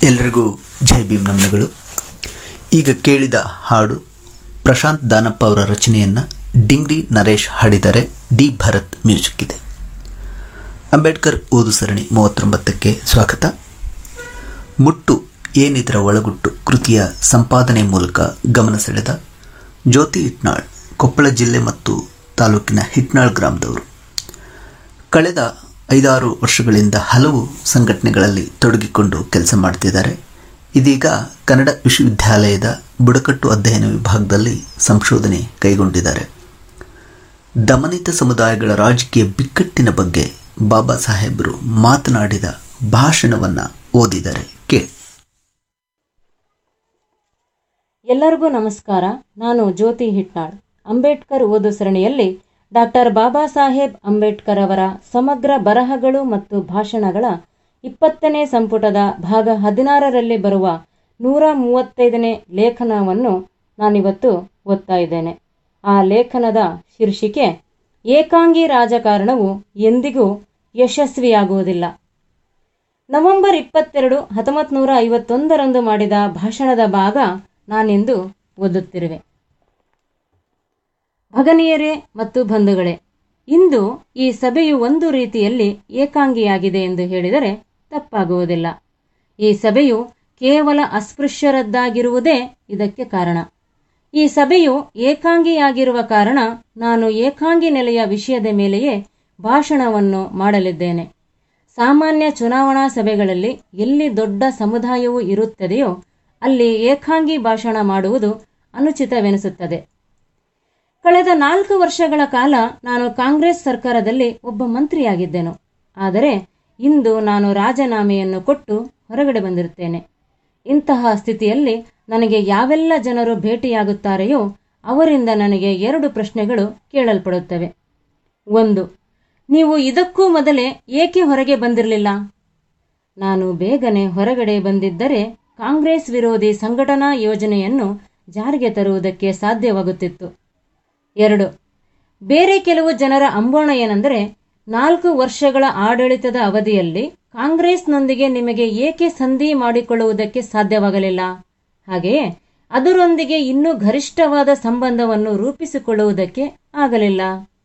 ಎಲ್ರಿಗೂ ಜೈ ಭೀಮ್ ನಮನಗಳು ಈಗ ಕೇಳಿದ ಹಾಡು ಪ್ರಶಾಂತ್ ದಾನಪ್ಪ ಅವರ ರಚನೆಯನ್ನು ಡಿಂಗ್ರಿ ನರೇಶ್ ಹಾಡಿದರೆ ಡಿ ಭರತ್ ಮ್ಯೂಸಿಕ್ ಇದೆ ಅಂಬೇಡ್ಕರ್ ಓದು ಸರಣಿ ಮೂವತ್ತೊಂಬತ್ತಕ್ಕೆ ಸ್ವಾಗತ ಮುಟ್ಟು ಏನಿದರ ಒಳಗುಟ್ಟು ಕೃತಿಯ ಸಂಪಾದನೆ ಮೂಲಕ ಗಮನ ಸೆಳೆದ ಜ್ಯೋತಿ ಹಿಟ್ನಾಳ್ ಕೊಪ್ಪಳ ಜಿಲ್ಲೆ ಮತ್ತು ತಾಲೂಕಿನ ಹಿಟ್ನಾಳ್ ಗ್ರಾಮದವರು ಕಳೆದ ಐದಾರು ವರ್ಷಗಳಿಂದ ಹಲವು ಸಂಘಟನೆಗಳಲ್ಲಿ ತೊಡಗಿಕೊಂಡು ಕೆಲಸ ಮಾಡ್ತಿದ್ದಾರೆ ಇದೀಗ ಕನ್ನಡ ವಿಶ್ವವಿದ್ಯಾಲಯದ ಬುಡಕಟ್ಟು ಅಧ್ಯಯನ ವಿಭಾಗದಲ್ಲಿ ಸಂಶೋಧನೆ ಕೈಗೊಂಡಿದ್ದಾರೆ ದಮನಿತ ಸಮುದಾಯಗಳ ರಾಜಕೀಯ ಬಿಕ್ಕಟ್ಟಿನ ಬಗ್ಗೆ ಬಾಬಾ ಸಾಹೇಬರು ಮಾತನಾಡಿದ ಭಾಷಣವನ್ನು ಓದಿದ್ದಾರೆ ಕೇಳಿ ಎಲ್ಲರಿಗೂ ನಮಸ್ಕಾರ ನಾನು ಜ್ಯೋತಿ ಹಿಟ್ನಾಳ್ ಅಂಬೇಡ್ಕರ್ ಓದು ಸರಣಿಯಲ್ಲಿ ಡಾಕ್ಟರ್ ಬಾಬಾ ಸಾಹೇಬ್ ಅಂಬೇಡ್ಕರ್ ಅವರ ಸಮಗ್ರ ಬರಹಗಳು ಮತ್ತು ಭಾಷಣಗಳ ಇಪ್ಪತ್ತನೇ ಸಂಪುಟದ ಭಾಗ ಹದಿನಾರರಲ್ಲಿ ಬರುವ ನೂರ ಮೂವತ್ತೈದನೇ ಲೇಖನವನ್ನು ನಾನಿವತ್ತು ಓದ್ತಾ ಇದ್ದೇನೆ ಆ ಲೇಖನದ ಶೀರ್ಷಿಕೆ ಏಕಾಂಗಿ ರಾಜಕಾರಣವು ಎಂದಿಗೂ ಯಶಸ್ವಿಯಾಗುವುದಿಲ್ಲ ನವೆಂಬರ್ ಇಪ್ಪತ್ತೆರಡು ಹತ್ತೊಂಬತ್ತು ನೂರ ಐವತ್ತೊಂದರಂದು ಮಾಡಿದ ಭಾಷಣದ ಭಾಗ ನಾನಿಂದು ಓದುತ್ತಿರುವೆ ಭಗನೀಯರೇ ಮತ್ತು ಬಂಧುಗಳೇ ಇಂದು ಈ ಸಭೆಯು ಒಂದು ರೀತಿಯಲ್ಲಿ ಏಕಾಂಗಿಯಾಗಿದೆ ಎಂದು ಹೇಳಿದರೆ ತಪ್ಪಾಗುವುದಿಲ್ಲ ಈ ಸಭೆಯು ಕೇವಲ ಅಸ್ಪೃಶ್ಯರದ್ದಾಗಿರುವುದೇ ಇದಕ್ಕೆ ಕಾರಣ ಈ ಸಭೆಯು ಏಕಾಂಗಿಯಾಗಿರುವ ಕಾರಣ ನಾನು ಏಕಾಂಗಿ ನೆಲೆಯ ವಿಷಯದ ಮೇಲೆಯೇ ಭಾಷಣವನ್ನು ಮಾಡಲಿದ್ದೇನೆ ಸಾಮಾನ್ಯ ಚುನಾವಣಾ ಸಭೆಗಳಲ್ಲಿ ಎಲ್ಲಿ ದೊಡ್ಡ ಸಮುದಾಯವು ಇರುತ್ತದೆಯೋ ಅಲ್ಲಿ ಏಕಾಂಗಿ ಭಾಷಣ ಮಾಡುವುದು ಅನುಚಿತವೆನಿಸುತ್ತದೆ ಕಳೆದ ನಾಲ್ಕು ವರ್ಷಗಳ ಕಾಲ ನಾನು ಕಾಂಗ್ರೆಸ್ ಸರ್ಕಾರದಲ್ಲಿ ಒಬ್ಬ ಮಂತ್ರಿಯಾಗಿದ್ದೆನು ಆದರೆ ಇಂದು ನಾನು ರಾಜೀನಾಮೆಯನ್ನು ಕೊಟ್ಟು ಹೊರಗಡೆ ಬಂದಿರುತ್ತೇನೆ ಇಂತಹ ಸ್ಥಿತಿಯಲ್ಲಿ ನನಗೆ ಯಾವೆಲ್ಲ ಜನರು ಭೇಟಿಯಾಗುತ್ತಾರೆಯೋ ಅವರಿಂದ ನನಗೆ ಎರಡು ಪ್ರಶ್ನೆಗಳು ಕೇಳಲ್ಪಡುತ್ತವೆ ಒಂದು ನೀವು ಇದಕ್ಕೂ ಮೊದಲೇ ಏಕೆ ಹೊರಗೆ ಬಂದಿರಲಿಲ್ಲ ನಾನು ಬೇಗನೆ ಹೊರಗಡೆ ಬಂದಿದ್ದರೆ ಕಾಂಗ್ರೆಸ್ ವಿರೋಧಿ ಸಂಘಟನಾ ಯೋಜನೆಯನ್ನು ಜಾರಿಗೆ ತರುವುದಕ್ಕೆ ಸಾಧ್ಯವಾಗುತ್ತಿತ್ತು ಎರಡು ಬೇರೆ ಕೆಲವು ಜನರ ಅಂಬೋಣ ಏನೆಂದರೆ ನಾಲ್ಕು ವರ್ಷಗಳ ಆಡಳಿತದ ಅವಧಿಯಲ್ಲಿ ಕಾಂಗ್ರೆಸ್ನೊಂದಿಗೆ ನಿಮಗೆ ಏಕೆ ಸಂಧಿ ಮಾಡಿಕೊಳ್ಳುವುದಕ್ಕೆ ಸಾಧ್ಯವಾಗಲಿಲ್ಲ ಹಾಗೆಯೇ ಅದರೊಂದಿಗೆ ಇನ್ನೂ ಗರಿಷ್ಠವಾದ ಸಂಬಂಧವನ್ನು ರೂಪಿಸಿಕೊಳ್ಳುವುದಕ್ಕೆ ಆಗಲಿಲ್ಲ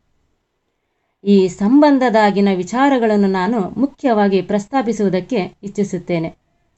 ಈ ಸಂಬಂಧದಾಗಿನ ವಿಚಾರಗಳನ್ನು ನಾನು ಮುಖ್ಯವಾಗಿ ಪ್ರಸ್ತಾಪಿಸುವುದಕ್ಕೆ ಇಚ್ಛಿಸುತ್ತೇನೆ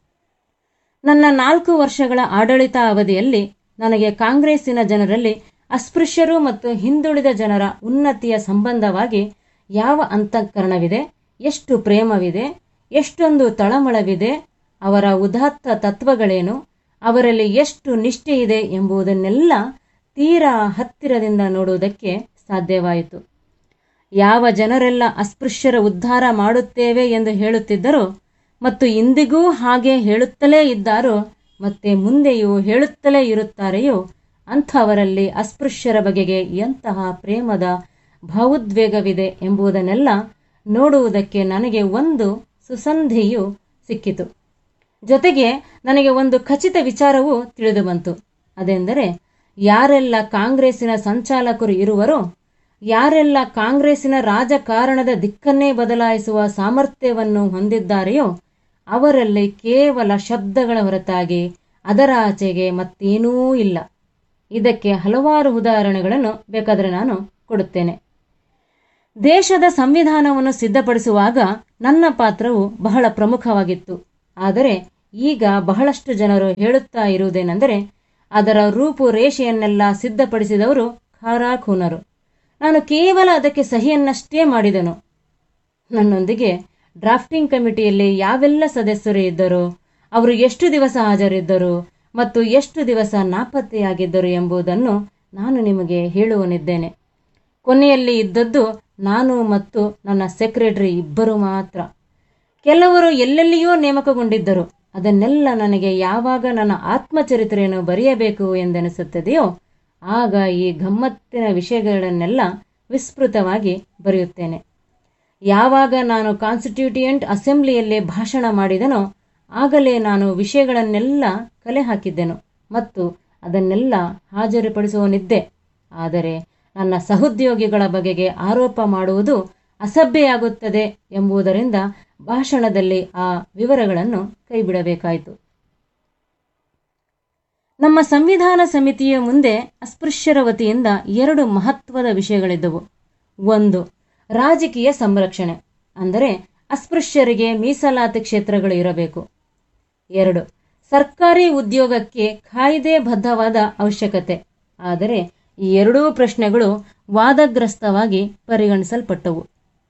ನನ್ನ ನಾಲ್ಕು ವರ್ಷಗಳ ಆಡಳಿತ ಅವಧಿಯಲ್ಲಿ ನನಗೆ ಕಾಂಗ್ರೆಸ್ಸಿನ ಜನರಲ್ಲಿ ಅಸ್ಪೃಶ್ಯರು ಮತ್ತು ಹಿಂದುಳಿದ ಜನರ ಉನ್ನತಿಯ ಸಂಬಂಧವಾಗಿ ಯಾವ ಅಂತಃಕರಣವಿದೆ ಎಷ್ಟು ಪ್ರೇಮವಿದೆ ಎಷ್ಟೊಂದು ತಳಮಳವಿದೆ ಅವರ ಉದಾತ್ತ ತತ್ವಗಳೇನು ಅವರಲ್ಲಿ ಎಷ್ಟು ನಿಷ್ಠೆ ಇದೆ ಎಂಬುದನ್ನೆಲ್ಲ ತೀರಾ ಹತ್ತಿರದಿಂದ ನೋಡುವುದಕ್ಕೆ ಸಾಧ್ಯವಾಯಿತು ಯಾವ ಜನರೆಲ್ಲ ಅಸ್ಪೃಶ್ಯರ ಉದ್ಧಾರ ಮಾಡುತ್ತೇವೆ ಎಂದು ಹೇಳುತ್ತಿದ್ದರೋ ಮತ್ತು ಇಂದಿಗೂ ಹಾಗೆ ಹೇಳುತ್ತಲೇ ಇದ್ದಾರೋ ಮತ್ತೆ ಮುಂದೆಯೂ ಹೇಳುತ್ತಲೇ ಇರುತ್ತಾರೆಯೋ ಅಂಥವರಲ್ಲಿ ಅಸ್ಪೃಶ್ಯರ ಬಗೆಗೆ ಎಂತಹ ಪ್ರೇಮದ ಭಾವೋದ್ವೇಗವಿದೆ ಎಂಬುದನ್ನೆಲ್ಲ ನೋಡುವುದಕ್ಕೆ ನನಗೆ ಒಂದು ಸುಸಂಧಿಯು ಸಿಕ್ಕಿತು ಜೊತೆಗೆ ನನಗೆ ಒಂದು ಖಚಿತ ವಿಚಾರವೂ ತಿಳಿದು ಬಂತು ಅದೆಂದರೆ ಯಾರೆಲ್ಲ ಕಾಂಗ್ರೆಸ್ಸಿನ ಸಂಚಾಲಕರು ಇರುವರೋ ಯಾರೆಲ್ಲ ಕಾಂಗ್ರೆಸ್ಸಿನ ರಾಜಕಾರಣದ ದಿಕ್ಕನ್ನೇ ಬದಲಾಯಿಸುವ ಸಾಮರ್ಥ್ಯವನ್ನು ಹೊಂದಿದ್ದಾರೆಯೋ ಅವರಲ್ಲಿ ಕೇವಲ ಶಬ್ದಗಳ ಹೊರತಾಗಿ ಅದರ ಆಚೆಗೆ ಮತ್ತೇನೂ ಇಲ್ಲ ಇದಕ್ಕೆ ಹಲವಾರು ಉದಾಹರಣೆಗಳನ್ನು ಬೇಕಾದರೆ ನಾನು ಕೊಡುತ್ತೇನೆ ದೇಶದ ಸಂವಿಧಾನವನ್ನು ಸಿದ್ಧಪಡಿಸುವಾಗ ನನ್ನ ಪಾತ್ರವು ಬಹಳ ಪ್ರಮುಖವಾಗಿತ್ತು ಆದರೆ ಈಗ ಬಹಳಷ್ಟು ಜನರು ಹೇಳುತ್ತಾ ಇರುವುದೇನೆಂದರೆ ಅದರ ರೂಪುರೇಷೆಯನ್ನೆಲ್ಲ ಸಿದ್ಧಪಡಿಸಿದವರು ಖಾರಾಖೂನರು ನಾನು ಕೇವಲ ಅದಕ್ಕೆ ಸಹಿಯನ್ನಷ್ಟೇ ಮಾಡಿದನು ನನ್ನೊಂದಿಗೆ ಡ್ರಾಫ್ಟಿಂಗ್ ಕಮಿಟಿಯಲ್ಲಿ ಯಾವೆಲ್ಲ ಸದಸ್ಯರು ಇದ್ದರು ಅವರು ಎಷ್ಟು ದಿವಸ ಹಾಜರಿದ್ದರು ಮತ್ತು ಎಷ್ಟು ದಿವಸ ನಾಪತ್ತೆಯಾಗಿದ್ದರು ಎಂಬುದನ್ನು ನಾನು ನಿಮಗೆ ಹೇಳುವನಿದ್ದೇನೆ ಕೊನೆಯಲ್ಲಿ ಇದ್ದದ್ದು ನಾನು ಮತ್ತು ನನ್ನ ಸೆಕ್ರೆಟರಿ ಇಬ್ಬರು ಮಾತ್ರ ಕೆಲವರು ಎಲ್ಲೆಲ್ಲಿಯೋ ನೇಮಕಗೊಂಡಿದ್ದರು ಅದನ್ನೆಲ್ಲ ನನಗೆ ಯಾವಾಗ ನನ್ನ ಆತ್ಮಚರಿತ್ರೆಯನ್ನು ಬರೆಯಬೇಕು ಎಂದೆನಿಸುತ್ತದೆಯೋ ಆಗ ಈ ಗಮ್ಮತ್ತಿನ ವಿಷಯಗಳನ್ನೆಲ್ಲ ವಿಸ್ತೃತವಾಗಿ ಬರೆಯುತ್ತೇನೆ ಯಾವಾಗ ನಾನು ಕಾನ್ಸ್ಟಿಟ್ಯೂಟಿಯೆಂಟ್ ಅಸೆಂಬ್ಲಿಯಲ್ಲಿ ಭಾಷಣ ಮಾಡಿದನೋ ಆಗಲೇ ನಾನು ವಿಷಯಗಳನ್ನೆಲ್ಲ ಕಲೆ ಹಾಕಿದ್ದೆನು ಮತ್ತು ಅದನ್ನೆಲ್ಲ ಹಾಜರುಪಡಿಸುವನಿದ್ದೆ ಆದರೆ ನನ್ನ ಸಹೋದ್ಯೋಗಿಗಳ ಬಗೆಗೆ ಆರೋಪ ಮಾಡುವುದು ಅಸಭ್ಯೆಯಾಗುತ್ತದೆ ಎಂಬುದರಿಂದ ಭಾಷಣದಲ್ಲಿ ಆ ವಿವರಗಳನ್ನು ಕೈಬಿಡಬೇಕಾಯಿತು ನಮ್ಮ ಸಂವಿಧಾನ ಸಮಿತಿಯ ಮುಂದೆ ಅಸ್ಪೃಶ್ಯರ ವತಿಯಿಂದ ಎರಡು ಮಹತ್ವದ ವಿಷಯಗಳಿದ್ದವು ಒಂದು ರಾಜಕೀಯ ಸಂರಕ್ಷಣೆ ಅಂದರೆ ಅಸ್ಪೃಶ್ಯರಿಗೆ ಮೀಸಲಾತಿ ಕ್ಷೇತ್ರಗಳು ಇರಬೇಕು ಎರಡು ಸರ್ಕಾರಿ ಉದ್ಯೋಗಕ್ಕೆ ಕಾಯ್ದೆಬದ್ಧವಾದ ಅವಶ್ಯಕತೆ ಆದರೆ ಈ ಎರಡೂ ಪ್ರಶ್ನೆಗಳು ವಾದಗ್ರಸ್ತವಾಗಿ ಪರಿಗಣಿಸಲ್ಪಟ್ಟವು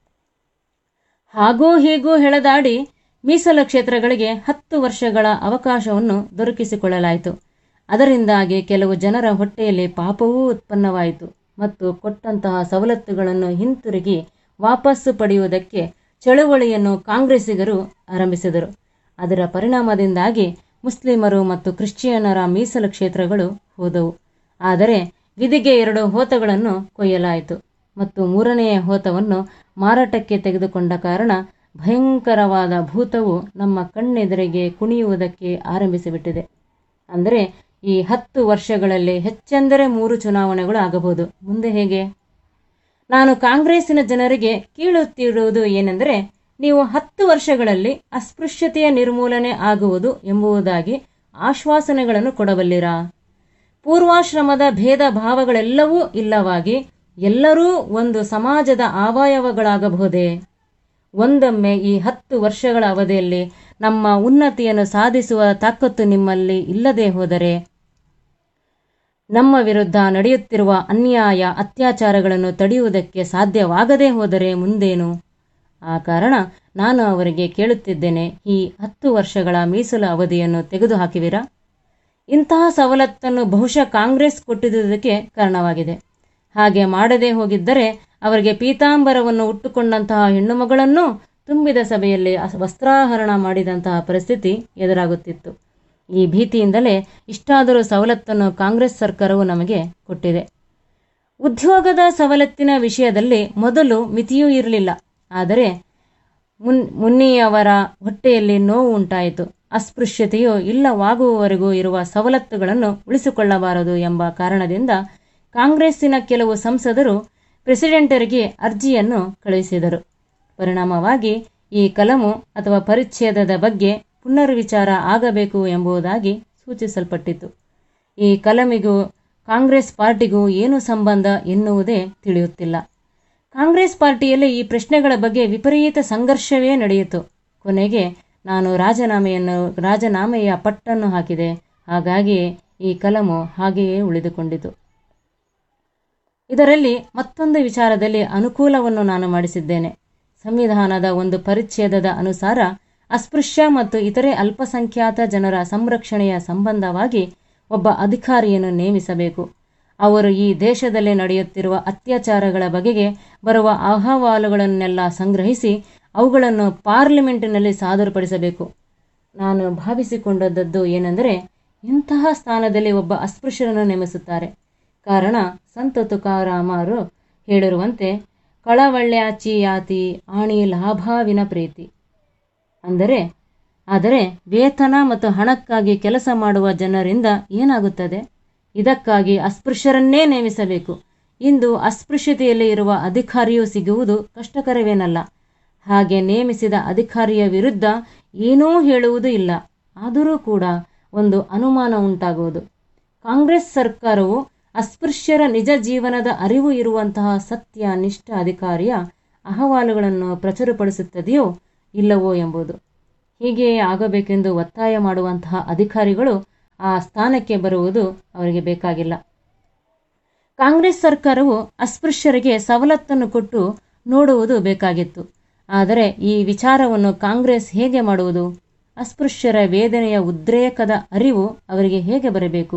ಹಾಗೋ ಹೀಗೋ ಹೆಳೆದಾಡಿ ಮೀಸಲು ಕ್ಷೇತ್ರಗಳಿಗೆ ಹತ್ತು ವರ್ಷಗಳ ಅವಕಾಶವನ್ನು ದೊರಕಿಸಿಕೊಳ್ಳಲಾಯಿತು ಅದರಿಂದಾಗಿ ಕೆಲವು ಜನರ ಹೊಟ್ಟೆಯಲ್ಲಿ ಪಾಪವೂ ಉತ್ಪನ್ನವಾಯಿತು ಮತ್ತು ಕೊಟ್ಟಂತಹ ಸವಲತ್ತುಗಳನ್ನು ಹಿಂತಿರುಗಿ ವಾಪಸ್ಸು ಪಡೆಯುವುದಕ್ಕೆ ಚಳುವಳಿಯನ್ನು ಕಾಂಗ್ರೆಸ್ಸಿಗರು ಆರಂಭಿಸಿದರು ಅದರ ಪರಿಣಾಮದಿಂದಾಗಿ ಮುಸ್ಲಿಮರು ಮತ್ತು ಕ್ರಿಶ್ಚಿಯನ್ನರ ಮೀಸಲು ಕ್ಷೇತ್ರಗಳು ಹೋದವು ಆದರೆ ವಿಧಿಗೆ ಎರಡು ಹೋತಗಳನ್ನು ಕೊಯ್ಯಲಾಯಿತು ಮತ್ತು ಮೂರನೆಯ ಹೋತವನ್ನು ಮಾರಾಟಕ್ಕೆ ತೆಗೆದುಕೊಂಡ ಕಾರಣ ಭಯಂಕರವಾದ ಭೂತವು ನಮ್ಮ ಕಣ್ಣೆದುರಿಗೆ ಕುಣಿಯುವುದಕ್ಕೆ ಆರಂಭಿಸಿಬಿಟ್ಟಿದೆ ಅಂದರೆ ಈ ಹತ್ತು ವರ್ಷಗಳಲ್ಲಿ ಹೆಚ್ಚೆಂದರೆ ಮೂರು ಚುನಾವಣೆಗಳು ಆಗಬಹುದು ಮುಂದೆ ಹೇಗೆ ನಾನು ಕಾಂಗ್ರೆಸ್ಸಿನ ಜನರಿಗೆ ಕೀಳುತ್ತಿರುವುದು ಏನೆಂದರೆ ನೀವು ಹತ್ತು ವರ್ಷಗಳಲ್ಲಿ ಅಸ್ಪೃಶ್ಯತೆಯ ನಿರ್ಮೂಲನೆ ಆಗುವುದು ಎಂಬುದಾಗಿ ಆಶ್ವಾಸನೆಗಳನ್ನು ಕೊಡಬಲ್ಲಿರಾ ಪೂರ್ವಾಶ್ರಮದ ಭೇದ ಭಾವಗಳೆಲ್ಲವೂ ಇಲ್ಲವಾಗಿ ಎಲ್ಲರೂ ಒಂದು ಸಮಾಜದ ಅವಯವಗಳಾಗಬಹುದೇ ಒಂದೊಮ್ಮೆ ಈ ಹತ್ತು ವರ್ಷಗಳ ಅವಧಿಯಲ್ಲಿ ನಮ್ಮ ಉನ್ನತಿಯನ್ನು ಸಾಧಿಸುವ ತಾಕತ್ತು ನಿಮ್ಮಲ್ಲಿ ಇಲ್ಲದೆ ಹೋದರೆ ನಮ್ಮ ವಿರುದ್ಧ ನಡೆಯುತ್ತಿರುವ ಅನ್ಯಾಯ ಅತ್ಯಾಚಾರಗಳನ್ನು ತಡೆಯುವುದಕ್ಕೆ ಸಾಧ್ಯವಾಗದೇ ಹೋದರೆ ಮುಂದೇನು ಆ ಕಾರಣ ನಾನು ಅವರಿಗೆ ಕೇಳುತ್ತಿದ್ದೇನೆ ಈ ಹತ್ತು ವರ್ಷಗಳ ಮೀಸಲು ಅವಧಿಯನ್ನು ತೆಗೆದುಹಾಕಿವಿರಾ ಇಂತಹ ಸವಲತ್ತನ್ನು ಬಹುಶಃ ಕಾಂಗ್ರೆಸ್ ಕೊಟ್ಟಿದ್ದುದಕ್ಕೆ ಕಾರಣವಾಗಿದೆ ಹಾಗೆ ಮಾಡದೇ ಹೋಗಿದ್ದರೆ ಅವರಿಗೆ ಪೀತಾಂಬರವನ್ನು ಉಟ್ಟುಕೊಂಡಂತಹ ಹೆಣ್ಣುಮಗಳನ್ನು ತುಂಬಿದ ಸಭೆಯಲ್ಲಿ ಅಸ್- ವಸ್ತ್ರಾಹರಣ ಮಾಡಿದಂತಹ ಪರಿಸ್ಥಿತಿ ಎದುರಾಗುತ್ತಿತ್ತು ಈ ಭೀತಿಯಿಂದಲೇ ಇಷ್ಟಾದರೂ ಸವಲತ್ತನ್ನು ಕಾಂಗ್ರೆಸ್ ಸರ್ಕಾರವು ನಮಗೆ ಕೊಟ್ಟಿದೆ ಉದ್ಯೋಗದ ಸವಲತ್ತಿನ ವಿಷಯದಲ್ಲಿ ಮೊದಲು ಮಿತಿಯೂ ಇರಲಿಲ್ಲ ಆದರೆ ಮುನ್ ಮುನ್ನಿಯವರ ಹೊಟ್ಟೆಯಲ್ಲಿ ನೋವು ಉಂಟಾಯಿತು ಅಸ್ಪೃಶ್ಯತೆಯು ಇಲ್ಲವಾಗುವವರೆಗೂ ಇರುವ ಸವಲತ್ತುಗಳನ್ನು ಉಳಿಸಿಕೊಳ್ಳಬಾರದು ಎಂಬ ಕಾರಣದಿಂದ ಕಾಂಗ್ರೆಸ್ಸಿನ ಕೆಲವು ಸಂಸದರು ಪ್ರೆಸಿಡೆಂಟರಿಗೆ ಅರ್ಜಿಯನ್ನು ಕಳುಹಿಸಿದರು ಪರಿಣಾಮವಾಗಿ ಈ ಕಲಮು ಅಥವಾ ಪರಿಚ್ಛೇದದ ಬಗ್ಗೆ ಪುನರ್ವಿಚಾರ ಆಗಬೇಕು ಎಂಬುದಾಗಿ ಸೂಚಿಸಲ್ಪಟ್ಟಿತು ಈ ಕಲಮಿಗೂ ಕಾಂಗ್ರೆಸ್ ಪಾರ್ಟಿಗೂ ಏನು ಸಂಬಂಧ ಎನ್ನುವುದೇ ತಿಳಿಯುತ್ತಿಲ್ಲ ಕಾಂಗ್ರೆಸ್ ಪಾರ್ಟಿಯಲ್ಲಿ ಈ ಪ್ರಶ್ನೆಗಳ ಬಗ್ಗೆ ವಿಪರೀತ ಸಂಘರ್ಷವೇ ನಡೆಯಿತು ಕೊನೆಗೆ ನಾನು ರಾಜೀನಾಮೆಯನ್ನು ರಾಜೀನಾಮೆಯ ಪಟ್ಟನ್ನು ಹಾಕಿದೆ ಹಾಗಾಗಿ ಈ ಕಲಮು ಹಾಗೆಯೇ ಉಳಿದುಕೊಂಡಿತು ಇದರಲ್ಲಿ ಮತ್ತೊಂದು ವಿಚಾರದಲ್ಲಿ ಅನುಕೂಲವನ್ನು ನಾನು ಮಾಡಿಸಿದ್ದೇನೆ ಸಂವಿಧಾನದ ಒಂದು ಪರಿಚ್ಛೇದದ ಅನುಸಾರ ಅಸ್ಪೃಶ್ಯ ಮತ್ತು ಇತರೆ ಅಲ್ಪಸಂಖ್ಯಾತ ಜನರ ಸಂರಕ್ಷಣೆಯ ಸಂಬಂಧವಾಗಿ ಒಬ್ಬ ಅಧಿಕಾರಿಯನ್ನು ನೇಮಿಸಬೇಕು ಅವರು ಈ ದೇಶದಲ್ಲಿ ನಡೆಯುತ್ತಿರುವ ಅತ್ಯಾಚಾರಗಳ ಬಗೆಗೆ ಬರುವ ಅಹವಾಲುಗಳನ್ನೆಲ್ಲ ಸಂಗ್ರಹಿಸಿ ಅವುಗಳನ್ನು ಪಾರ್ಲಿಮೆಂಟಿನಲ್ಲಿ ಸಾದರುಪಡಿಸಬೇಕು ನಾನು ಭಾವಿಸಿಕೊಂಡದ್ದು ಏನೆಂದರೆ ಇಂತಹ ಸ್ಥಾನದಲ್ಲಿ ಒಬ್ಬ ಅಸ್ಪೃಶ್ಯರನ್ನು ನೇಮಿಸುತ್ತಾರೆ ಕಾರಣ ಸಂತ ತುಕಾರಾಮರು ಹೇಳಿರುವಂತೆ ಕಳವಳ್ಳ್ಯಾಚಿ ಯಾತಿ ಆಣಿ ಲಾಭಾವಿನ ಪ್ರೀತಿ ಅಂದರೆ ಆದರೆ ವೇತನ ಮತ್ತು ಹಣಕ್ಕಾಗಿ ಕೆಲಸ ಮಾಡುವ ಜನರಿಂದ ಏನಾಗುತ್ತದೆ ಇದಕ್ಕಾಗಿ ಅಸ್ಪೃಶ್ಯರನ್ನೇ ನೇಮಿಸಬೇಕು ಇಂದು ಅಸ್ಪೃಶ್ಯತೆಯಲ್ಲಿ ಇರುವ ಅಧಿಕಾರಿಯು ಸಿಗುವುದು ಕಷ್ಟಕರವೇನಲ್ಲ ಹಾಗೆ ನೇಮಿಸಿದ ಅಧಿಕಾರಿಯ ವಿರುದ್ಧ ಏನೂ ಹೇಳುವುದು ಇಲ್ಲ ಆದರೂ ಕೂಡ ಒಂದು ಅನುಮಾನ ಉಂಟಾಗುವುದು ಕಾಂಗ್ರೆಸ್ ಸರ್ಕಾರವು ಅಸ್ಪೃಶ್ಯರ ನಿಜ ಜೀವನದ ಅರಿವು ಇರುವಂತಹ ಸತ್ಯ ನಿಷ್ಠ ಅಧಿಕಾರಿಯ ಅಹವಾಲುಗಳನ್ನು ಪ್ರಚುರಪಡಿಸುತ್ತದೆಯೋ ಇಲ್ಲವೋ ಎಂಬುದು ಹೀಗೆಯೇ ಆಗಬೇಕೆಂದು ಒತ್ತಾಯ ಮಾಡುವಂತಹ ಅಧಿಕಾರಿಗಳು ಆ ಸ್ಥಾನಕ್ಕೆ ಬರುವುದು ಅವರಿಗೆ ಬೇಕಾಗಿಲ್ಲ ಕಾಂಗ್ರೆಸ್ ಸರ್ಕಾರವು ಅಸ್ಪೃಶ್ಯರಿಗೆ ಸವಲತ್ತನ್ನು ಕೊಟ್ಟು ನೋಡುವುದು ಬೇಕಾಗಿತ್ತು ಆದರೆ ಈ ವಿಚಾರವನ್ನು ಕಾಂಗ್ರೆಸ್ ಹೇಗೆ ಮಾಡುವುದು ಅಸ್ಪೃಶ್ಯರ ವೇದನೆಯ ಉದ್ರೇಕದ ಅರಿವು ಅವರಿಗೆ ಹೇಗೆ ಬರಬೇಕು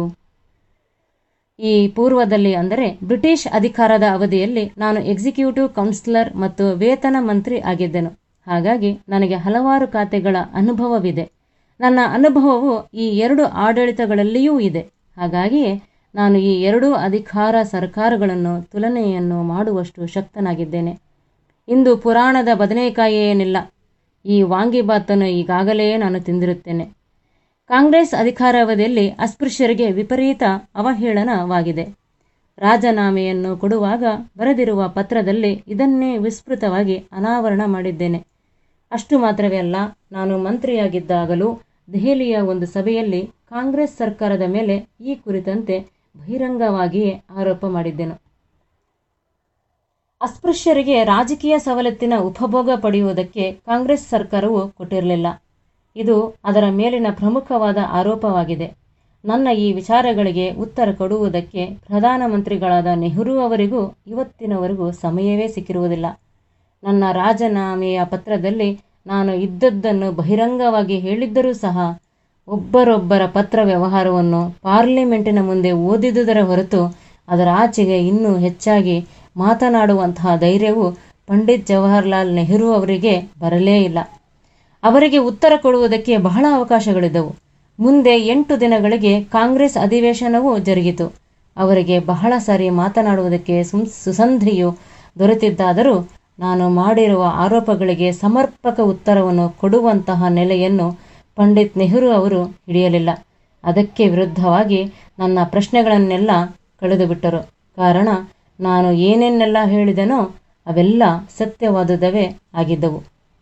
ಈ ಪೂರ್ವದಲ್ಲಿ ಅಂದರೆ ಬ್ರಿಟಿಷ್ ಅಧಿಕಾರದ ಅವಧಿಯಲ್ಲಿ ನಾನು ಎಕ್ಸಿಕ್ಯೂಟಿವ್ ಕೌನ್ಸಿಲರ್ ಮತ್ತು ವೇತನ ಮಂತ್ರಿ ಆಗಿದ್ದೆನು ಹಾಗಾಗಿ ನನಗೆ ಹಲವಾರು ಖಾತೆಗಳ ಅನುಭವವಿದೆ ನನ್ನ ಅನುಭವವು ಈ ಎರಡು ಆಡಳಿತಗಳಲ್ಲಿಯೂ ಇದೆ ಹಾಗಾಗಿಯೇ ನಾನು ಈ ಎರಡೂ ಅಧಿಕಾರ ಸರ್ಕಾರಗಳನ್ನು ತುಲನೆಯನ್ನು ಮಾಡುವಷ್ಟು ಶಕ್ತನಾಗಿದ್ದೇನೆ ಇಂದು ಪುರಾಣದ ಬದನೆಕಾಯಿ ಏನಿಲ್ಲ ಈ ವಾಂಗಿಬಾತನ್ನು ಈಗಾಗಲೇ ನಾನು ತಿಂದಿರುತ್ತೇನೆ ಕಾಂಗ್ರೆಸ್ ಅಧಿಕಾರಾವಧಿಯಲ್ಲಿ ಅಸ್ಪೃಶ್ಯರಿಗೆ ವಿಪರೀತ ಅವಹೇಳನವಾಗಿದೆ ರಾಜೀನಾಮೆಯನ್ನು ಕೊಡುವಾಗ ಬರೆದಿರುವ ಪತ್ರದಲ್ಲಿ ಇದನ್ನೇ ವಿಸ್ತೃತವಾಗಿ ಅನಾವರಣ ಮಾಡಿದ್ದೇನೆ ಅಷ್ಟು ಮಾತ್ರವೇ ಅಲ್ಲ ನಾನು ಮಂತ್ರಿಯಾಗಿದ್ದಾಗಲೂ ದೆಹಲಿಯ ಒಂದು ಸಭೆಯಲ್ಲಿ ಕಾಂಗ್ರೆಸ್ ಸರ್ಕಾರದ ಮೇಲೆ ಈ ಕುರಿತಂತೆ ಬಹಿರಂಗವಾಗಿಯೇ ಆರೋಪ ಮಾಡಿದ್ದೆನು ಅಸ್ಪೃಶ್ಯರಿಗೆ ರಾಜಕೀಯ ಸವಲತ್ತಿನ ಉಪಭೋಗ ಪಡೆಯುವುದಕ್ಕೆ ಕಾಂಗ್ರೆಸ್ ಸರ್ಕಾರವು ಕೊಟ್ಟಿರಲಿಲ್ಲ ಇದು ಅದರ ಮೇಲಿನ ಪ್ರಮುಖವಾದ ಆರೋಪವಾಗಿದೆ ನನ್ನ ಈ ವಿಚಾರಗಳಿಗೆ ಉತ್ತರ ಕೊಡುವುದಕ್ಕೆ ಪ್ರಧಾನಮಂತ್ರಿಗಳಾದ ನೆಹರು ಅವರಿಗೂ ಇವತ್ತಿನವರೆಗೂ ಸಮಯವೇ ಸಿಕ್ಕಿರುವುದಿಲ್ಲ ನನ್ನ ರಾಜೀನಾಮೆಯ ಪತ್ರದಲ್ಲಿ ನಾನು ಇದ್ದದ್ದನ್ನು ಬಹಿರಂಗವಾಗಿ ಹೇಳಿದ್ದರೂ ಸಹ ಒಬ್ಬರೊಬ್ಬರ ಪತ್ರ ವ್ಯವಹಾರವನ್ನು ಪಾರ್ಲಿಮೆಂಟಿನ ಮುಂದೆ ಓದಿದುದರ ಹೊರತು ಅದರ ಆಚೆಗೆ ಇನ್ನೂ ಹೆಚ್ಚಾಗಿ ಮಾತನಾಡುವಂತಹ ಧೈರ್ಯವು ಪಂಡಿತ್ ಜವಾಹರ್ಲಾಲ್ ನೆಹರು ಅವರಿಗೆ ಬರಲೇ ಇಲ್ಲ ಅವರಿಗೆ ಉತ್ತರ ಕೊಡುವುದಕ್ಕೆ ಬಹಳ ಅವಕಾಶಗಳಿದ್ದವು ಮುಂದೆ ಎಂಟು ದಿನಗಳಿಗೆ ಕಾಂಗ್ರೆಸ್ ಅಧಿವೇಶನವೂ ಜರುಗಿತು ಅವರಿಗೆ ಬಹಳ ಸಾರಿ ಮಾತನಾಡುವುದಕ್ಕೆ ಸುಂ- ಸುಸಂಧಿಯು ದೊರೆತಿದ್ದಾದರೂ ನಾನು ಮಾಡಿರುವ ಆರೋಪಗಳಿಗೆ ಸಮರ್ಪಕ ಉತ್ತರವನ್ನು ಕೊಡುವಂತಹ ನೆಲೆಯನ್ನು ಪಂಡಿತ್ ನೆಹರು ಅವರು ಹಿಡಿಯಲಿಲ್ಲ ಅದಕ್ಕೆ ವಿರುದ್ಧವಾಗಿ ನನ್ನ ಪ್ರಶ್ನೆಗಳನ್ನೆಲ್ಲ ಕಳೆದುಬಿಟ್ಟರು ಕಾರಣ ನಾನು ಏನೇನೆಲ್ಲ ಹೇಳಿದೆನೋ ಅವೆಲ್ಲ ಸತ್ಯವಾದುದವೇ ಆಗಿದ್ದವು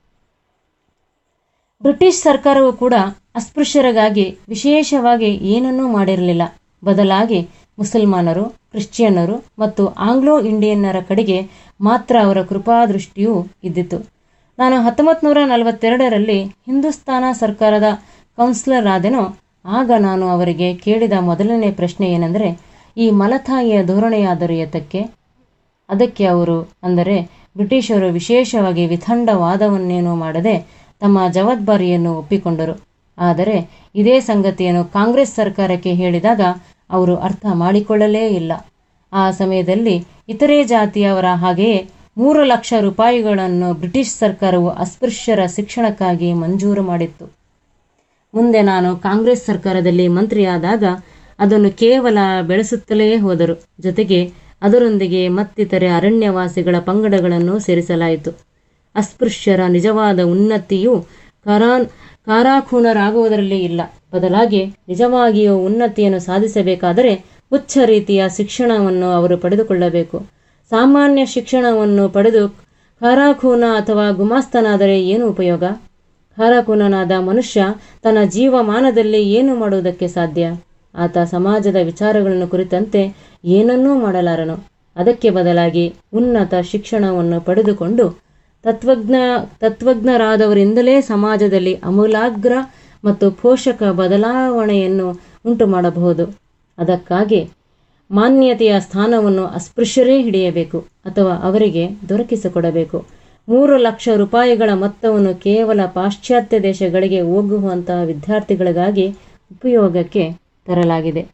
ಬ್ರಿಟಿಷ್ ಸರ್ಕಾರವು ಕೂಡ ಅಸ್ಪೃಶ್ಯರಿಗಾಗಿ ವಿಶೇಷವಾಗಿ ಏನನ್ನೂ ಮಾಡಿರಲಿಲ್ಲ ಬದಲಾಗಿ ಮುಸಲ್ಮಾನರು ಕ್ರಿಶ್ಚಿಯನ್ನರು ಮತ್ತು ಆಂಗ್ಲೋ ಇಂಡಿಯನ್ನರ ಕಡೆಗೆ ಮಾತ್ರ ಅವರ ಕೃಪಾದೃಷ್ಟಿಯೂ ಇದ್ದಿತು ನಾನು ಹತ್ತೊಂಬತ್ತು ನೂರ ನಲವತ್ತೆರಡರಲ್ಲಿ ಹಿಂದೂಸ್ತಾನ ಸರ್ಕಾರದ ಕೌನ್ಸಿಲರ್ ಆದೆನೋ ಆಗ ನಾನು ಅವರಿಗೆ ಕೇಳಿದ ಮೊದಲನೇ ಪ್ರಶ್ನೆ ಏನೆಂದರೆ ಈ ಮಲತಾಯಿಯ ಧೋರಣೆಯಾದರೂ ಏತಕ್ಕೆ ಅದಕ್ಕೆ ಅವರು ಅಂದರೆ ಬ್ರಿಟಿಷರು ವಿಶೇಷವಾಗಿ ವಿತಂಡವಾದವನ್ನೇನೂ ಮಾಡದೆ ತಮ್ಮ ಜವಾಬ್ದಾರಿಯನ್ನು ಒಪ್ಪಿಕೊಂಡರು ಆದರೆ ಇದೇ ಸಂಗತಿಯನ್ನು ಕಾಂಗ್ರೆಸ್ ಸರ್ಕಾರಕ್ಕೆ ಹೇಳಿದಾಗ ಅವರು ಅರ್ಥ ಮಾಡಿಕೊಳ್ಳಲೇ ಇಲ್ಲ ಆ ಸಮಯದಲ್ಲಿ ಇತರೆ ಜಾತಿಯವರ ಹಾಗೆಯೇ ಮೂರು ಲಕ್ಷ ರೂಪಾಯಿಗಳನ್ನು ಬ್ರಿಟಿಷ್ ಸರ್ಕಾರವು ಅಸ್ಪೃಶ್ಯರ ಶಿಕ್ಷಣಕ್ಕಾಗಿ ಮಂಜೂರು ಮಾಡಿತ್ತು ಮುಂದೆ ನಾನು ಕಾಂಗ್ರೆಸ್ ಸರ್ಕಾರದಲ್ಲಿ ಮಂತ್ರಿಯಾದಾಗ ಅದನ್ನು ಕೇವಲ ಬೆಳೆಸುತ್ತಲೇ ಹೋದರು ಜೊತೆಗೆ ಅದರೊಂದಿಗೆ ಮತ್ತಿತರೆ ಅರಣ್ಯವಾಸಿಗಳ ಪಂಗಡಗಳನ್ನು ಸೇರಿಸಲಾಯಿತು ಅಸ್ಪೃಶ್ಯರ ನಿಜವಾದ ಉನ್ನತಿಯು ಕರಾನ್ ಕಾರಾಖೂನರಾಗುವುದರಲ್ಲಿ ಇಲ್ಲ ಬದಲಾಗಿ ನಿಜವಾಗಿಯೂ ಉನ್ನತಿಯನ್ನು ಸಾಧಿಸಬೇಕಾದರೆ ಉಚ್ಚ ರೀತಿಯ ಶಿಕ್ಷಣವನ್ನು ಅವರು ಪಡೆದುಕೊಳ್ಳಬೇಕು ಸಾಮಾನ್ಯ ಶಿಕ್ಷಣವನ್ನು ಪಡೆದು ಕಾರಾಖೂನ ಅಥವಾ ಗುಮಾಸ್ತನಾದರೆ ಏನು ಉಪಯೋಗ ಕಾರಾಖೂನನಾದ ಮನುಷ್ಯ ತನ್ನ ಜೀವಮಾನದಲ್ಲಿ ಏನು ಮಾಡುವುದಕ್ಕೆ ಸಾಧ್ಯ ಆತ ಸಮಾಜದ ವಿಚಾರಗಳನ್ನು ಕುರಿತಂತೆ ಏನನ್ನೂ ಮಾಡಲಾರನು ಅದಕ್ಕೆ ಬದಲಾಗಿ ಉನ್ನತ ಶಿಕ್ಷಣವನ್ನು ಪಡೆದುಕೊಂಡು ತತ್ವಜ್ಞ ತತ್ವಜ್ಞರಾದವರಿಂದಲೇ ಸಮಾಜದಲ್ಲಿ ಅಮೂಲಾಗ್ರ ಮತ್ತು ಪೋಷಕ ಬದಲಾವಣೆಯನ್ನು ಉಂಟು ಮಾಡಬಹುದು ಅದಕ್ಕಾಗಿ ಮಾನ್ಯತೆಯ ಸ್ಥಾನವನ್ನು ಅಸ್ಪೃಶ್ಯರೇ ಹಿಡಿಯಬೇಕು ಅಥವಾ ಅವರಿಗೆ ದೊರಕಿಸಿಕೊಡಬೇಕು ಮೂರು ಲಕ್ಷ ರೂಪಾಯಿಗಳ ಮೊತ್ತವನ್ನು ಕೇವಲ ಪಾಶ್ಚಾತ್ಯ ದೇಶಗಳಿಗೆ ಹೋಗುವಂತಹ ವಿದ್ಯಾರ್ಥಿಗಳಿಗಾಗಿ ಉಪಯೋಗಕ್ಕೆ ತರಲಾಗಿದೆ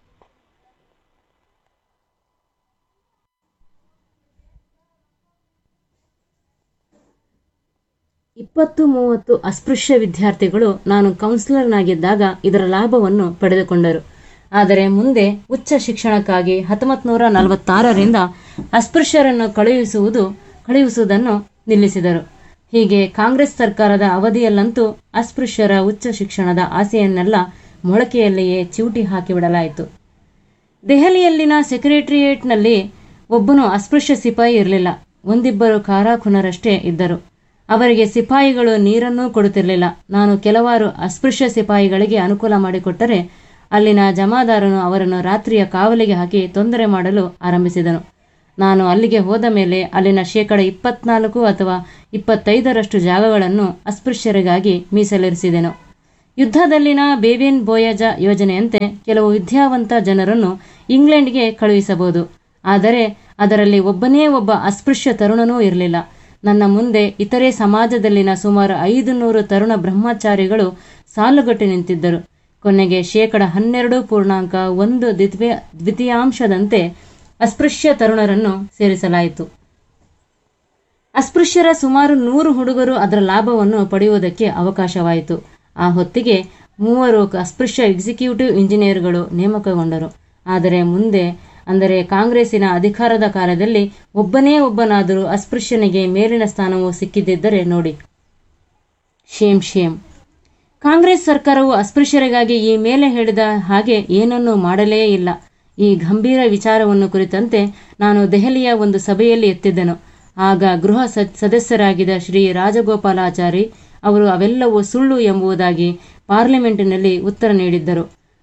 ಇಪ್ಪತ್ತು ಮೂವತ್ತು ಅಸ್ಪೃಶ್ಯ ವಿದ್ಯಾರ್ಥಿಗಳು ನಾನು ಕೌನ್ಸಿಲರ್ನಾಗಿದ್ದಾಗ ಇದರ ಲಾಭವನ್ನು ಪಡೆದುಕೊಂಡರು ಆದರೆ ಮುಂದೆ ಉಚ್ಚ ಶಿಕ್ಷಣಕ್ಕಾಗಿ ಹತ್ತೊಂಬತ್ತು ನೂರ ನಲವತ್ತಾರರಿಂದ ಅಸ್ಪೃಶ್ಯರನ್ನು ಕಳುಹಿಸುವುದು ಕಳುಹಿಸುವುದನ್ನು ನಿಲ್ಲಿಸಿದರು ಹೀಗೆ ಕಾಂಗ್ರೆಸ್ ಸರ್ಕಾರದ ಅವಧಿಯಲ್ಲಂತೂ ಅಸ್ಪೃಶ್ಯರ ಉಚ್ಚ ಶಿಕ್ಷಣದ ಆಸೆಯನ್ನೆಲ್ಲ ಮೊಳಕೆಯಲ್ಲಿಯೇ ಚಿವುಟಿ ಹಾಕಿಬಿಡಲಾಯಿತು ದೆಹಲಿಯಲ್ಲಿನ ಸೆಕ್ರೆಟರಿಯೇಟ್ನಲ್ಲಿ ಒಬ್ಬನು ಅಸ್ಪೃಶ್ಯ ಸಿಪಾಯಿ ಇರಲಿಲ್ಲ ಒಂದಿಬ್ಬರು ಕಾರಾಖುನರಷ್ಟೇ ಇದ್ದರು ಅವರಿಗೆ ಸಿಪಾಯಿಗಳು ನೀರನ್ನೂ ಕೊಡುತ್ತಿರಲಿಲ್ಲ ನಾನು ಕೆಲವಾರು ಅಸ್ಪೃಶ್ಯ ಸಿಪಾಯಿಗಳಿಗೆ ಅನುಕೂಲ ಮಾಡಿಕೊಟ್ಟರೆ ಅಲ್ಲಿನ ಜಮಾದಾರನು ಅವರನ್ನು ರಾತ್ರಿಯ ಕಾವಲಿಗೆ ಹಾಕಿ ತೊಂದರೆ ಮಾಡಲು ಆರಂಭಿಸಿದನು ನಾನು ಅಲ್ಲಿಗೆ ಹೋದ ಮೇಲೆ ಅಲ್ಲಿನ ಶೇಕಡ ಇಪ್ಪತ್ನಾಲ್ಕು ಅಥವಾ ಇಪ್ಪತ್ತೈದರಷ್ಟು ಜಾಗಗಳನ್ನು ಅಸ್ಪೃಶ್ಯರಿಗಾಗಿ ಮೀಸಲಿರಿಸಿದೆನು ಯುದ್ಧದಲ್ಲಿನ ಬೇಬಿನ್ ಬೋಯಜ ಯೋಜನೆಯಂತೆ ಕೆಲವು ವಿದ್ಯಾವಂತ ಜನರನ್ನು ಇಂಗ್ಲೆಂಡ್ಗೆ ಕಳುಹಿಸಬಹುದು ಆದರೆ ಅದರಲ್ಲಿ ಒಬ್ಬನೇ ಒಬ್ಬ ಅಸ್ಪೃಶ್ಯ ತರುಣನೂ ಇರಲಿಲ್ಲ ನನ್ನ ಮುಂದೆ ಇತರೆ ಸಮಾಜದಲ್ಲಿನ ಸುಮಾರು ಐದು ನೂರು ತರುಣ ಬ್ರಹ್ಮಚಾರಿಗಳು ಸಾಲುಗಟ್ಟಿ ನಿಂತಿದ್ದರು ಕೊನೆಗೆ ಶೇಕಡ ಹನ್ನೆರಡು ಪೂರ್ಣಾಂಕ ಒಂದು ದ್ವಿತೀಯ ದ್ವಿತೀಯಾಂಶದಂತೆ ಅಸ್ಪೃಶ್ಯ ತರುಣರನ್ನು ಸೇರಿಸಲಾಯಿತು ಅಸ್ಪೃಶ್ಯರ ಸುಮಾರು ನೂರು ಹುಡುಗರು ಅದರ ಲಾಭವನ್ನು ಪಡೆಯುವುದಕ್ಕೆ ಅವಕಾಶವಾಯಿತು ಆ ಹೊತ್ತಿಗೆ ಮೂವರು ಅಸ್ಪೃಶ್ಯ ಎಕ್ಸಿಕ್ಯೂಟಿವ್ ಇಂಜಿನಿಯರ್ಗಳು ನೇಮಕಗೊಂಡರು ಆದರೆ ಮುಂದೆ ಅಂದರೆ ಕಾಂಗ್ರೆಸ್ಸಿನ ಅಧಿಕಾರದ ಕಾಲದಲ್ಲಿ ಒಬ್ಬನೇ ಒಬ್ಬನಾದರೂ ಅಸ್ಪೃಶ್ಯನಿಗೆ ಮೇಲಿನ ಸ್ಥಾನವು ಸಿಕ್ಕಿದ್ದರೆ ನೋಡಿ ಶೇಮ್ ಶೇಮ್ ಕಾಂಗ್ರೆಸ್ ಸರ್ಕಾರವು ಅಸ್ಪೃಶ್ಯರಿಗಾಗಿ ಈ ಮೇಲೆ ಹೇಳಿದ ಹಾಗೆ ಏನನ್ನೂ ಮಾಡಲೇ ಇಲ್ಲ ಈ ಗಂಭೀರ ವಿಚಾರವನ್ನು ಕುರಿತಂತೆ ನಾನು ದೆಹಲಿಯ ಒಂದು ಸಭೆಯಲ್ಲಿ ಎತ್ತಿದ್ದೆನು ಆಗ ಗೃಹ ಸ- ಸದಸ್ಯರಾಗಿದ್ದ ಶ್ರೀ ರಾಜಗೋಪಾಲಾಚಾರಿ ಅವರು ಅವೆಲ್ಲವೂ ಸುಳ್ಳು ಎಂಬುದಾಗಿ ಪಾರ್ಲಿಮೆಂಟಿನಲ್ಲಿ ಉತ್ತರ ನೀಡಿದ್ದರು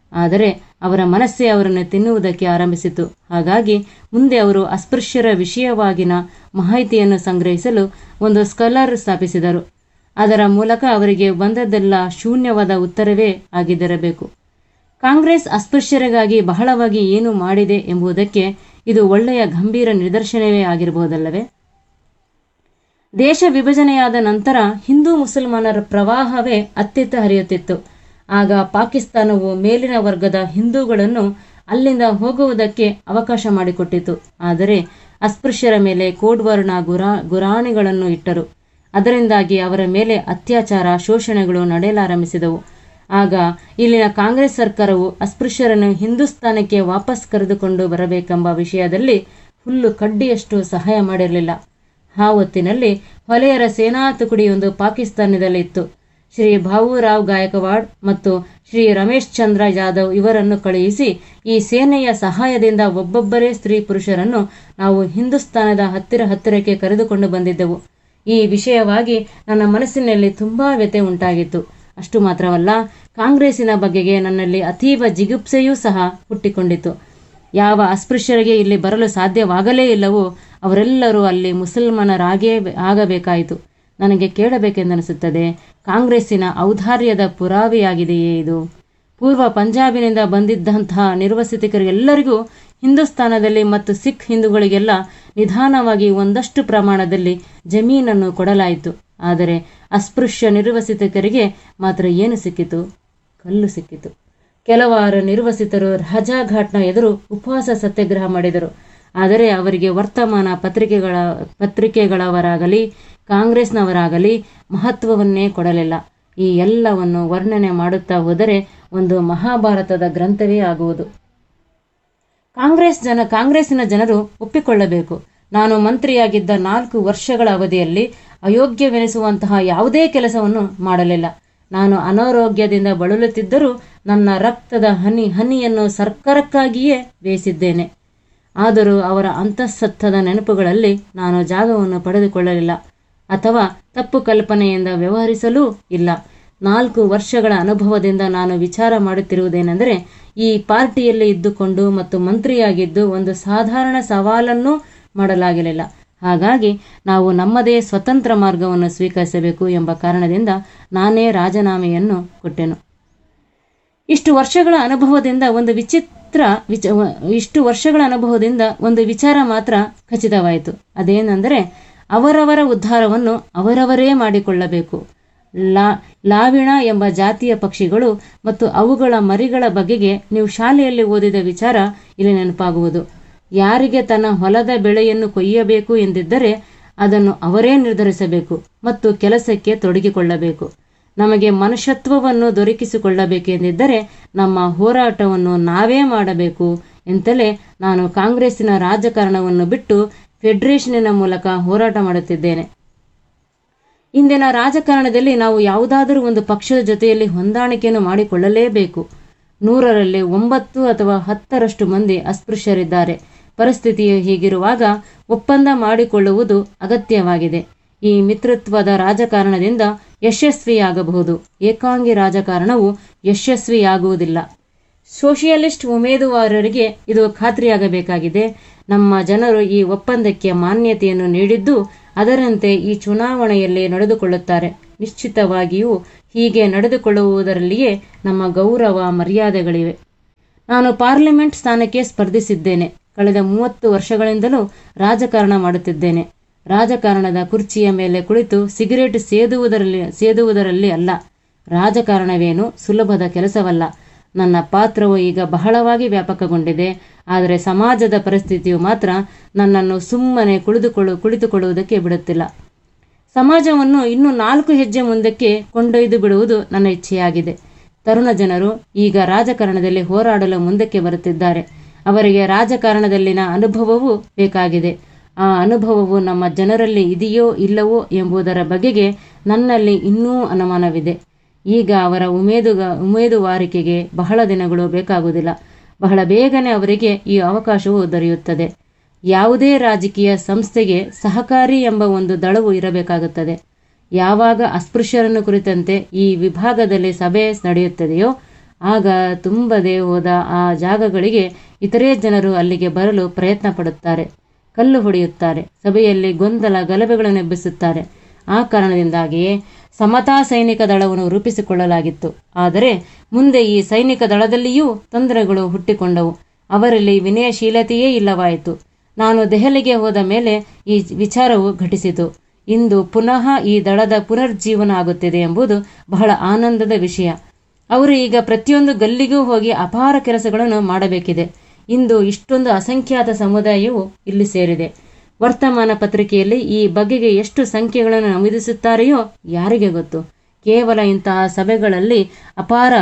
ಆದರೆ ಅವರ ಮನಸ್ಸೇ ಅವರನ್ನು ತಿನ್ನುವುದಕ್ಕೆ ಆರಂಭಿಸಿತು ಹಾಗಾಗಿ ಮುಂದೆ ಅವರು ಅಸ್ಪೃಶ್ಯರ ವಿಷಯವಾಗಿನ ಮಾಹಿತಿಯನ್ನು ಸಂಗ್ರಹಿಸಲು ಒಂದು ಸ್ಕಾಲರ್ ಸ್ಥಾಪಿಸಿದರು ಅದರ ಮೂಲಕ ಅವರಿಗೆ ಬಂದದ್ದೆಲ್ಲ ಶೂನ್ಯವಾದ ಉತ್ತರವೇ ಆಗಿದ್ದಿರಬೇಕು ಕಾಂಗ್ರೆಸ್ ಅಸ್ಪೃಶ್ಯರಿಗಾಗಿ ಬಹಳವಾಗಿ ಏನು ಮಾಡಿದೆ ಎಂಬುದಕ್ಕೆ ಇದು ಒಳ್ಳೆಯ ಗಂಭೀರ ನಿದರ್ಶನವೇ ಆಗಿರಬಹುದಲ್ಲವೇ ದೇಶ ವಿಭಜನೆಯಾದ ನಂತರ ಹಿಂದೂ ಮುಸಲ್ಮಾನರ ಪ್ರವಾಹವೇ ಅತ್ತಿತ್ತ ಹರಿಯುತ್ತಿತ್ತು ಆಗ ಪಾಕಿಸ್ತಾನವು ಮೇಲಿನ ವರ್ಗದ ಹಿಂದೂಗಳನ್ನು ಅಲ್ಲಿಂದ ಹೋಗುವುದಕ್ಕೆ ಅವಕಾಶ ಮಾಡಿಕೊಟ್ಟಿತು ಆದರೆ ಅಸ್ಪೃಶ್ಯರ ಮೇಲೆ ಕೋಡ್ವರ್ಣ ಗುರಾ ಗುರಾಣಿಗಳನ್ನು ಇಟ್ಟರು ಅದರಿಂದಾಗಿ ಅವರ ಮೇಲೆ ಅತ್ಯಾಚಾರ ಶೋಷಣೆಗಳು ನಡೆಯಲಾರಂಭಿಸಿದವು ಆಗ ಇಲ್ಲಿನ ಕಾಂಗ್ರೆಸ್ ಸರ್ಕಾರವು ಅಸ್ಪೃಶ್ಯರನ್ನು ಹಿಂದೂಸ್ತಾನಕ್ಕೆ ವಾಪಸ್ ಕರೆದುಕೊಂಡು ಬರಬೇಕೆಂಬ ವಿಷಯದಲ್ಲಿ ಹುಲ್ಲು ಕಡ್ಡಿಯಷ್ಟು ಸಹಾಯ ಮಾಡಿರಲಿಲ್ಲ ಆ ಹೊತ್ತಿನಲ್ಲಿ ಹೊಲೆಯರ ಸೇನಾ ತುಕಡಿಯೊಂದು ಪಾಕಿಸ್ತಾನದಲ್ಲಿತ್ತು ಶ್ರೀ ಭಾವುರಾವ್ ಗಾಯಕವಾಡ್ ಮತ್ತು ಶ್ರೀ ರಮೇಶ್ ಚಂದ್ರ ಯಾದವ್ ಇವರನ್ನು ಕಳುಹಿಸಿ ಈ ಸೇನೆಯ ಸಹಾಯದಿಂದ ಒಬ್ಬೊಬ್ಬರೇ ಸ್ತ್ರೀ ಪುರುಷರನ್ನು ನಾವು ಹಿಂದೂಸ್ತಾನದ ಹತ್ತಿರ ಹತ್ತಿರಕ್ಕೆ ಕರೆದುಕೊಂಡು ಬಂದಿದ್ದೆವು ಈ ವಿಷಯವಾಗಿ ನನ್ನ ಮನಸ್ಸಿನಲ್ಲಿ ತುಂಬಾ ವ್ಯತೆ ಉಂಟಾಗಿತ್ತು ಅಷ್ಟು ಮಾತ್ರವಲ್ಲ ಕಾಂಗ್ರೆಸ್ಸಿನ ಬಗೆಗೆ ನನ್ನಲ್ಲಿ ಅತೀವ ಜಿಗುಪ್ಸೆಯೂ ಸಹ ಹುಟ್ಟಿಕೊಂಡಿತು ಯಾವ ಅಸ್ಪೃಶ್ಯರಿಗೆ ಇಲ್ಲಿ ಬರಲು ಸಾಧ್ಯವಾಗಲೇ ಇಲ್ಲವೋ ಅವರೆಲ್ಲರೂ ಅಲ್ಲಿ ಮುಸಲ್ಮಾನರಾಗೇ ಆಗಬೇಕಾಯಿತು ನನಗೆ ಕೇಳಬೇಕೆಂದನಿಸುತ್ತದೆ ಕಾಂಗ್ರೆಸ್ಸಿನ ಔದಾರ್ಯದ ಪುರಾವೆಯಾಗಿದೆಯೇ ಇದು ಪೂರ್ವ ಪಂಜಾಬಿನಿಂದ ಬಂದಿದ್ದಂತಹ ನಿರ್ವಸಿತರಿಗೆಲ್ಲರಿಗೂ ಹಿಂದೂಸ್ತಾನದಲ್ಲಿ ಮತ್ತು ಸಿಖ್ ಹಿಂದೂಗಳಿಗೆಲ್ಲ ನಿಧಾನವಾಗಿ ಒಂದಷ್ಟು ಪ್ರಮಾಣದಲ್ಲಿ ಜಮೀನನ್ನು ಕೊಡಲಾಯಿತು ಆದರೆ ಅಸ್ಪೃಶ್ಯ ನಿರ್ವಸಿತರಿಗೆ ಮಾತ್ರ ಏನು ಸಿಕ್ಕಿತು ಕಲ್ಲು ಸಿಕ್ಕಿತು ಕೆಲವಾರು ನಿರ್ವಸಿತರು ರಾಜಾಘಾಟ್ನ ಎದುರು ಉಪವಾಸ ಸತ್ಯಾಗ್ರಹ ಮಾಡಿದರು ಆದರೆ ಅವರಿಗೆ ವರ್ತಮಾನ ಪತ್ರಿಕೆಗಳ ಪತ್ರಿಕೆಗಳವರಾಗಲಿ ಕಾಂಗ್ರೆಸ್ನವರಾಗಲಿ ಮಹತ್ವವನ್ನೇ ಕೊಡಲಿಲ್ಲ ಈ ಎಲ್ಲವನ್ನು ವರ್ಣನೆ ಮಾಡುತ್ತಾ ಹೋದರೆ ಒಂದು ಮಹಾಭಾರತದ ಗ್ರಂಥವೇ ಆಗುವುದು ಕಾಂಗ್ರೆಸ್ ಜನ ಕಾಂಗ್ರೆಸ್ಸಿನ ಜನರು ಒಪ್ಪಿಕೊಳ್ಳಬೇಕು ನಾನು ಮಂತ್ರಿಯಾಗಿದ್ದ ನಾಲ್ಕು ವರ್ಷಗಳ ಅವಧಿಯಲ್ಲಿ ಅಯೋಗ್ಯವೆನಿಸುವಂತಹ ಯಾವುದೇ ಕೆಲಸವನ್ನು ಮಾಡಲಿಲ್ಲ ನಾನು ಅನಾರೋಗ್ಯದಿಂದ ಬಳಲುತ್ತಿದ್ದರೂ ನನ್ನ ರಕ್ತದ ಹನಿ ಹನಿಯನ್ನು ಸರ್ಕಾರಕ್ಕಾಗಿಯೇ ಬೇಯಿಸಿದ್ದೇನೆ ಆದರೂ ಅವರ ಅಂತಃಸತ್ಥದ ನೆನಪುಗಳಲ್ಲಿ ನಾನು ಜಾಗವನ್ನು ಪಡೆದುಕೊಳ್ಳಲಿಲ್ಲ ಅಥವಾ ತಪ್ಪು ಕಲ್ಪನೆಯಿಂದ ವ್ಯವಹರಿಸಲೂ ಇಲ್ಲ ನಾಲ್ಕು ವರ್ಷಗಳ ಅನುಭವದಿಂದ ನಾನು ವಿಚಾರ ಮಾಡುತ್ತಿರುವುದೇನೆಂದರೆ ಈ ಪಾರ್ಟಿಯಲ್ಲಿ ಇದ್ದುಕೊಂಡು ಮತ್ತು ಮಂತ್ರಿಯಾಗಿದ್ದು ಒಂದು ಸಾಧಾರಣ ಸವಾಲನ್ನೂ ಮಾಡಲಾಗಲಿಲ್ಲ ಹಾಗಾಗಿ ನಾವು ನಮ್ಮದೇ ಸ್ವತಂತ್ರ ಮಾರ್ಗವನ್ನು ಸ್ವೀಕರಿಸಬೇಕು ಎಂಬ ಕಾರಣದಿಂದ ನಾನೇ ರಾಜೀನಾಮೆಯನ್ನು ಕೊಟ್ಟೆನು ಇಷ್ಟು ವರ್ಷಗಳ ಅನುಭವದಿಂದ ಒಂದು ವಿಚಿತ್ರ ವಿಚ ಇಷ್ಟು ವರ್ಷಗಳ ಅನುಭವದಿಂದ ಒಂದು ವಿಚಾರ ಮಾತ್ರ ಖಚಿತವಾಯಿತು ಅದೇನೆಂದರೆ ಅವರವರ ಉದ್ಧಾರವನ್ನು ಅವರವರೇ ಮಾಡಿಕೊಳ್ಳಬೇಕು ಲಾ ಲಾವಿಣ ಎಂಬ ಜಾತಿಯ ಪಕ್ಷಿಗಳು ಮತ್ತು ಅವುಗಳ ಮರಿಗಳ ಬಗೆಗೆ ನೀವು ಶಾಲೆಯಲ್ಲಿ ಓದಿದ ವಿಚಾರ ಇಲ್ಲಿ ನೆನಪಾಗುವುದು ಯಾರಿಗೆ ತನ್ನ ಹೊಲದ ಬೆಳೆಯನ್ನು ಕೊಯ್ಯಬೇಕು ಎಂದಿದ್ದರೆ ಅದನ್ನು ಅವರೇ ನಿರ್ಧರಿಸಬೇಕು ಮತ್ತು ಕೆಲಸಕ್ಕೆ ತೊಡಗಿಕೊಳ್ಳಬೇಕು ನಮಗೆ ಮನುಷ್ಯತ್ವವನ್ನು ದೊರಕಿಸಿಕೊಳ್ಳಬೇಕೆಂದಿದ್ದರೆ ನಮ್ಮ ಹೋರಾಟವನ್ನು ನಾವೇ ಮಾಡಬೇಕು ಎಂತಲೇ ನಾನು ಕಾಂಗ್ರೆಸ್ಸಿನ ರಾಜಕಾರಣವನ್ನು ಬಿಟ್ಟು ಫೆಡರೇಷನಿನ ಮೂಲಕ ಹೋರಾಟ ಮಾಡುತ್ತಿದ್ದೇನೆ ಇಂದಿನ ರಾಜಕಾರಣದಲ್ಲಿ ನಾವು ಯಾವುದಾದರೂ ಒಂದು ಪಕ್ಷದ ಜೊತೆಯಲ್ಲಿ ಹೊಂದಾಣಿಕೆಯನ್ನು ಮಾಡಿಕೊಳ್ಳಲೇಬೇಕು ನೂರರಲ್ಲಿ ಒಂಬತ್ತು ಅಥವಾ ಹತ್ತರಷ್ಟು ಮಂದಿ ಅಸ್ಪೃಶ್ಯರಿದ್ದಾರೆ ಪರಿಸ್ಥಿತಿಯು ಹೀಗಿರುವಾಗ ಒಪ್ಪಂದ ಮಾಡಿಕೊಳ್ಳುವುದು ಅಗತ್ಯವಾಗಿದೆ ಈ ಮಿತ್ರತ್ವದ ರಾಜಕಾರಣದಿಂದ ಯಶಸ್ವಿಯಾಗಬಹುದು ಏಕಾಂಗಿ ರಾಜಕಾರಣವು ಯಶಸ್ವಿಯಾಗುವುದಿಲ್ಲ ಸೋಷಿಯಲಿಸ್ಟ್ ಉಮೇದುವಾರರಿಗೆ ಇದು ಖಾತ್ರಿಯಾಗಬೇಕಾಗಿದೆ ನಮ್ಮ ಜನರು ಈ ಒಪ್ಪಂದಕ್ಕೆ ಮಾನ್ಯತೆಯನ್ನು ನೀಡಿದ್ದು ಅದರಂತೆ ಈ ಚುನಾವಣೆಯಲ್ಲಿ ನಡೆದುಕೊಳ್ಳುತ್ತಾರೆ ನಿಶ್ಚಿತವಾಗಿಯೂ ಹೀಗೆ ನಡೆದುಕೊಳ್ಳುವುದರಲ್ಲಿಯೇ ನಮ್ಮ ಗೌರವ ಮರ್ಯಾದೆಗಳಿವೆ ನಾನು ಪಾರ್ಲಿಮೆಂಟ್ ಸ್ಥಾನಕ್ಕೆ ಸ್ಪರ್ಧಿಸಿದ್ದೇನೆ ಕಳೆದ ಮೂವತ್ತು ವರ್ಷಗಳಿಂದಲೂ ರಾಜಕಾರಣ ಮಾಡುತ್ತಿದ್ದೇನೆ ರಾಜಕಾರಣದ ಕುರ್ಚಿಯ ಮೇಲೆ ಕುಳಿತು ಸಿಗರೇಟ್ ಸೇದುವುದರಲ್ಲಿ ಸೇದುವುದರಲ್ಲಿ ಅಲ್ಲ ರಾಜಕಾರಣವೇನು ಸುಲಭದ ಕೆಲಸವಲ್ಲ ನನ್ನ ಪಾತ್ರವು ಈಗ ಬಹಳವಾಗಿ ವ್ಯಾಪಕಗೊಂಡಿದೆ ಆದರೆ ಸಮಾಜದ ಪರಿಸ್ಥಿತಿಯು ಮಾತ್ರ ನನ್ನನ್ನು ಸುಮ್ಮನೆ ಕುಳಿತುಕೊಳ್ಳು ಕುಳಿತುಕೊಳ್ಳುವುದಕ್ಕೆ ಬಿಡುತ್ತಿಲ್ಲ ಸಮಾಜವನ್ನು ಇನ್ನೂ ನಾಲ್ಕು ಹೆಜ್ಜೆ ಮುಂದಕ್ಕೆ ಕೊಂಡೊಯ್ದು ಬಿಡುವುದು ನನ್ನ ಇಚ್ಛೆಯಾಗಿದೆ ತರುಣ ಜನರು ಈಗ ರಾಜಕಾರಣದಲ್ಲಿ ಹೋರಾಡಲು ಮುಂದಕ್ಕೆ ಬರುತ್ತಿದ್ದಾರೆ ಅವರಿಗೆ ರಾಜಕಾರಣದಲ್ಲಿನ ಅನುಭವವೂ ಬೇಕಾಗಿದೆ ಆ ಅನುಭವವು ನಮ್ಮ ಜನರಲ್ಲಿ ಇದೆಯೋ ಇಲ್ಲವೋ ಎಂಬುದರ ಬಗೆಗೆ ನನ್ನಲ್ಲಿ ಇನ್ನೂ ಅನುಮಾನವಿದೆ ಈಗ ಅವರ ಉಮೇದುಗ ಉಮೇದುವಾರಿಕೆಗೆ ಬಹಳ ದಿನಗಳು ಬೇಕಾಗುವುದಿಲ್ಲ ಬಹಳ ಬೇಗನೆ ಅವರಿಗೆ ಈ ಅವಕಾಶವು ದೊರೆಯುತ್ತದೆ ಯಾವುದೇ ರಾಜಕೀಯ ಸಂಸ್ಥೆಗೆ ಸಹಕಾರಿ ಎಂಬ ಒಂದು ದಳವು ಇರಬೇಕಾಗುತ್ತದೆ ಯಾವಾಗ ಅಸ್ಪೃಶ್ಯರನ್ನು ಕುರಿತಂತೆ ಈ ವಿಭಾಗದಲ್ಲಿ ಸಭೆ ನಡೆಯುತ್ತದೆಯೋ ಆಗ ತುಂಬದೆ ಹೋದ ಆ ಜಾಗಗಳಿಗೆ ಇತರೆ ಜನರು ಅಲ್ಲಿಗೆ ಬರಲು ಪ್ರಯತ್ನ ಪಡುತ್ತಾರೆ ಕಲ್ಲು ಹೊಡೆಯುತ್ತಾರೆ ಸಭೆಯಲ್ಲಿ ಗೊಂದಲ ಗಲಭೆಗಳನ್ನು ಎಬ್ಬಿಸುತ್ತಾರೆ ಆ ಕಾರಣದಿಂದಾಗಿಯೇ ಸಮತಾ ಸೈನಿಕ ದಳವನ್ನು ರೂಪಿಸಿಕೊಳ್ಳಲಾಗಿತ್ತು ಆದರೆ ಮುಂದೆ ಈ ಸೈನಿಕ ದಳದಲ್ಲಿಯೂ ತೊಂದರೆಗಳು ಹುಟ್ಟಿಕೊಂಡವು ಅವರಲ್ಲಿ ವಿನಯಶೀಲತೆಯೇ ಇಲ್ಲವಾಯಿತು ನಾನು ದೆಹಲಿಗೆ ಹೋದ ಮೇಲೆ ಈ ವಿಚಾರವು ಘಟಿಸಿತು ಇಂದು ಪುನಃ ಈ ದಳದ ಪುನರ್ಜೀವನ ಆಗುತ್ತಿದೆ ಎಂಬುದು ಬಹಳ ಆನಂದದ ವಿಷಯ ಅವರು ಈಗ ಪ್ರತಿಯೊಂದು ಗಲ್ಲಿಗೂ ಹೋಗಿ ಅಪಾರ ಕೆಲಸಗಳನ್ನು ಮಾಡಬೇಕಿದೆ ಇಂದು ಇಷ್ಟೊಂದು ಅಸಂಖ್ಯಾತ ಸಮುದಾಯವು ಇಲ್ಲಿ ಸೇರಿದೆ ವರ್ತಮಾನ ಪತ್ರಿಕೆಯಲ್ಲಿ ಈ ಬಗೆಗೆ ಎಷ್ಟು ಸಂಖ್ಯೆಗಳನ್ನು ನಮೂದಿಸುತ್ತಾರೆಯೋ ಯಾರಿಗೆ ಗೊತ್ತು ಕೇವಲ ಇಂತಹ ಸಭೆಗಳಲ್ಲಿ ಅಪಾರ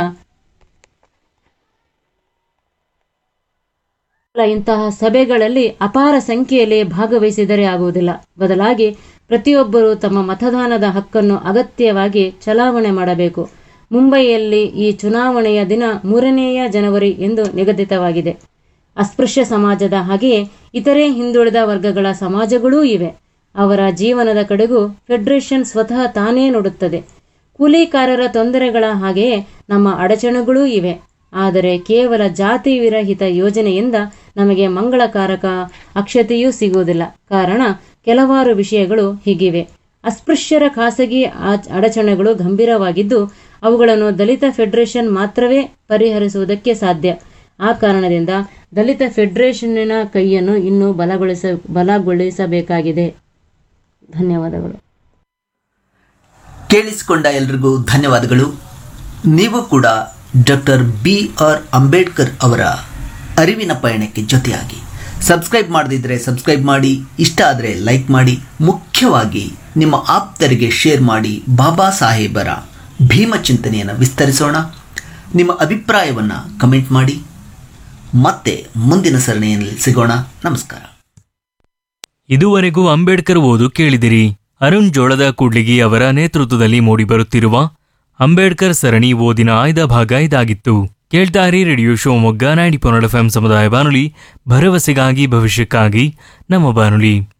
ಇಂತಹ ಸಭೆಗಳಲ್ಲಿ ಅಪಾರ ಸಂಖ್ಯೆಯಲ್ಲಿ ಭಾಗವಹಿಸಿದರೆ ಆಗುವುದಿಲ್ಲ ಬದಲಾಗಿ ಪ್ರತಿಯೊಬ್ಬರು ತಮ್ಮ ಮತದಾನದ ಹಕ್ಕನ್ನು ಅಗತ್ಯವಾಗಿ ಚಲಾವಣೆ ಮಾಡಬೇಕು ಮುಂಬಯಿಯಲ್ಲಿ ಈ ಚುನಾವಣೆಯ ದಿನ ಮೂರನೆಯ ಜನವರಿ ಎಂದು ನಿಗದಿತವಾಗಿದೆ ಅಸ್ಪೃಶ್ಯ ಸಮಾಜದ ಹಾಗೆಯೇ ಇತರೆ ಹಿಂದುಳಿದ ವರ್ಗಗಳ ಸಮಾಜಗಳೂ ಇವೆ ಅವರ ಜೀವನದ ಕಡೆಗೂ ಫೆಡರೇಷನ್ ಸ್ವತಃ ತಾನೇ ನೋಡುತ್ತದೆ ಕೂಲಿಕಾರರ ತೊಂದರೆಗಳ ಹಾಗೆಯೇ ನಮ್ಮ ಅಡಚಣೆಗಳೂ ಇವೆ ಆದರೆ ಕೇವಲ ಜಾತಿ ವಿರಹಿತ ಯೋಜನೆಯಿಂದ ನಮಗೆ ಮಂಗಳಕಾರಕ ಅಕ್ಷತೆಯೂ ಸಿಗುವುದಿಲ್ಲ ಕಾರಣ ಕೆಲವಾರು ವಿಷಯಗಳು ಹೀಗಿವೆ ಅಸ್ಪೃಶ್ಯರ ಖಾಸಗಿ ಆಚ್- ಅಡಚಣೆಗಳು ಗಂಭೀರವಾಗಿದ್ದು ಅವುಗಳನ್ನು ದಲಿತ ಫೆಡರೇಷನ್ ಮಾತ್ರವೇ ಪರಿಹರಿಸುವುದಕ್ಕೆ ಸಾಧ್ಯ ಆ ಕಾರಣದಿಂದ ದಲಿತ ಫೆಡರೇಷನ್ನಿನ ಕೈಯನ್ನು ಇನ್ನೂ ಬಲಗೊಳಿಸ ಬಲಗೊಳಿಸಬೇಕಾಗಿದೆ ಧನ್ಯವಾದಗಳು ಕೇಳಿಸಿಕೊಂಡ ಎಲ್ರಿಗೂ ಧನ್ಯವಾದಗಳು ನೀವು ಕೂಡ ಡಾಕ್ಟರ್ ಬಿ ಆರ್ ಅಂಬೇಡ್ಕರ್ ಅವರ ಅರಿವಿನ ಪಯಣಕ್ಕೆ ಜೊತೆಯಾಗಿ ಸಬ್ಸ್ಕ್ರೈಬ್ ಮಾಡದಿದ್ದರೆ ಸಬ್ಸ್ಕ್ರೈಬ್ ಮಾಡಿ ಇಷ್ಟ ಆದರೆ ಲೈಕ್ ಮಾಡಿ ಮುಖ್ಯವಾಗಿ ನಿಮ್ಮ ಆಪ್ತರಿಗೆ ಶೇರ್ ಮಾಡಿ ಬಾಬಾ ಸಾಹೇಬರ ಭೀಮ ಚಿಂತನೆಯನ್ನು ವಿಸ್ತರಿಸೋಣ ನಿಮ್ಮ ಅಭಿಪ್ರಾಯವನ್ನು ಕಮೆಂಟ್ ಮಾಡಿ ಮತ್ತೆ ಮುಂದಿನ ಸರಣಿಯಲ್ಲಿ ಸಿಗೋಣ ನಮಸ್ಕಾರ ಇದುವರೆಗೂ ಅಂಬೇಡ್ಕರ್ ಓದು ಕೇಳಿದಿರಿ ಅರುಣ್ ಜೋಳದ ಕೂಡ್ಲಿಗಿ ಅವರ ನೇತೃತ್ವದಲ್ಲಿ ಮೂಡಿಬರುತ್ತಿರುವ ಅಂಬೇಡ್ಕರ್ ಸರಣಿ ಓದಿನ ಆಯ್ದ ಭಾಗ ಇದಾಗಿತ್ತು ಕೇಳ್ತಾರಿ ರೇಡಿಯೋ ಶಿವಮೊಗ್ಗ ನೈಂಟಿ ಪೊನ್ನಡ ಎಫ್ ಸಮುದಾಯ ಬಾನುಲಿ ಭರವಸೆಗಾಗಿ ಭವಿಷ್ಯಕ್ಕಾಗಿ ನಮ್ಮ ಬಾನುಲಿ